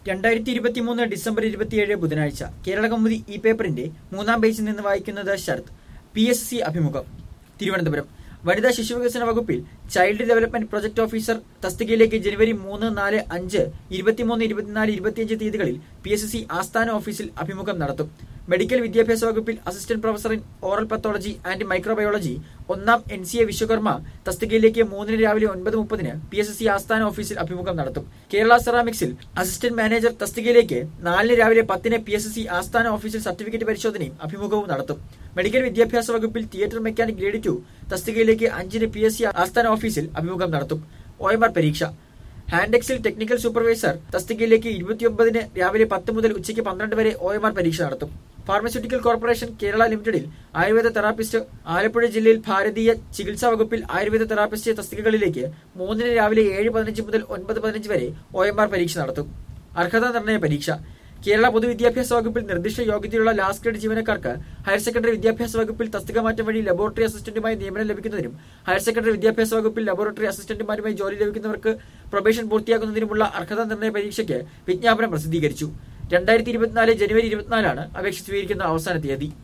രണ്ടായിരത്തി ഇരുപത്തി മൂന്ന് ഡിസംബർ ഇരുപത്തിയേഴ് ബുധനാഴ്ച കേരള കൗമുദി ഈ പേപ്പറിന്റെ മൂന്നാം പേജിൽ നിന്ന് വായിക്കുന്നത് ശരത് പി എസ് സി അഭിമുഖം തിരുവനന്തപുരം വനിതാ ശിശുവികസന വകുപ്പിൽ ചൈൽഡ് ഡെവലപ്മെന്റ് പ്രൊജക്ട് ഓഫീസർ തസ്തികയിലേക്ക് ജനുവരി മൂന്ന് നാല് അഞ്ച് ഇരുപത്തിമൂന്ന് ഇരുപത്തിനാല് ഇരുപത്തിയഞ്ച് തീയതികളിൽ പി എസ് സി ആസ്ഥാന ഓഫീസിൽ അഭിമുഖം നടത്തും മെഡിക്കൽ വിദ്യാഭ്യാസ വകുപ്പിൽ assistant professor in oral pathology and microbiology ഒന്നാം എൻ സി എ വിശ്വകർമ്മ തസ്തികയിലേക്ക് മൂന്നിന് രാവിലെ ഒൻപത് മുപ്പതിന് പി എസ് സി ആസ്ഥാന ഓഫീസിൽ അഭിമുഖം നടത്തും കേരള സെറാമിക്സിൽ അസിസ്റ്റന്റ് മാനേജർ തസ്തികയിലേക്ക് നാലിന് രാവിലെ പത്തിന് പി എസ് സി ആസ്ഥാന ഓഫീസിൽ സർട്ടിഫിക്കറ്റ് പരിശോധനയും അഭിമുഖവും നടത്തും മെഡിക്കൽ വിദ്യാഭ്യാസ വകുപ്പിൽ തിയേറ്റർ മെക്കാനിക് ഗ്രേഡ് ടു തസ്തികയിലേക്ക് അഞ്ചിന് പി എസ് സി ആസ്ഥാന ഓഫീസിൽ അഭിമുഖം നടത്തും ഒ എം ആർ പരീക്ഷ ഹാൻഡെക്സിൽ ടെക്നിക്കൽ സൂപ്പർവൈസർ തസ്തികയിലേക്ക് ഇരുപത്തിയൊമ്പതിന് രാവിലെ പത്ത് മുതൽ ഉച്ചയ്ക്ക് പന്ത്രണ്ട് വരെ ഒ എം ആർ പരീക്ഷ നടത്തും ഫാർമസ്യൂട്ടിക്കൽ കോർപ്പറേഷൻ കേരള ലിമിറ്റഡിൽ ആയുർവേദ തെറാപ്പിസ്റ്റ് ആലപ്പുഴ ജില്ലയിൽ ഭാരതീയ ചികിത്സാ വകുപ്പിൽ ആയുർവേദ തെറാപ്പിസ്റ്റ് തസ്തികകളിലേക്ക് മൂന്നിന് രാവിലെ ഏഴ് പതിനഞ്ച് മുതൽ ഒൻപത് പതിനഞ്ച് വരെ ഒ എം ആർ പരീക്ഷ നടത്തും അർഹതാ നിർണയ പരീക്ഷ കേരള പൊതുവിദ്യാഭ്യാസ വകുപ്പിൽ നിർദ്ദിഷ്ട യോഗ്യതയുള്ള ലാസ്റ്റ് ഗ്രേഡ് ജീവനക്കാർക്ക് ഹയർ സെക്കൻഡറി വിദ്യാഭ്യാസ വകുപ്പിൽ തസ്തിക മാറ്റം വഴി ലബോറട്ടറി അസിസ്റ്റന്റുമായി നിയമനം ലഭിക്കുന്നതിനും ഹയർ സെക്കൻഡറി വിദ്യാഭ്യാസ വകുപ്പിൽ ലബോറട്ടറി അസിസ്റ്റന്റുമാരുമായി ജോലി ലഭിക്കുന്നവർക്ക് പ്രൊബേഷൻ പൂർത്തിയാക്കുന്നതിനുമുള്ള അർഹതാ നിർണയ പരീക്ഷയ്ക്ക് വിജ്ഞാപനം പ്രസിദ്ധീകരിച്ചു രണ്ടായിരത്തി ഇരുപത്തിനാല് ജനുവരി ഇരുപത്തിനാലാണ് അപേക്ഷ സ്വീകരിക്കുന്ന അവസാന തീയതി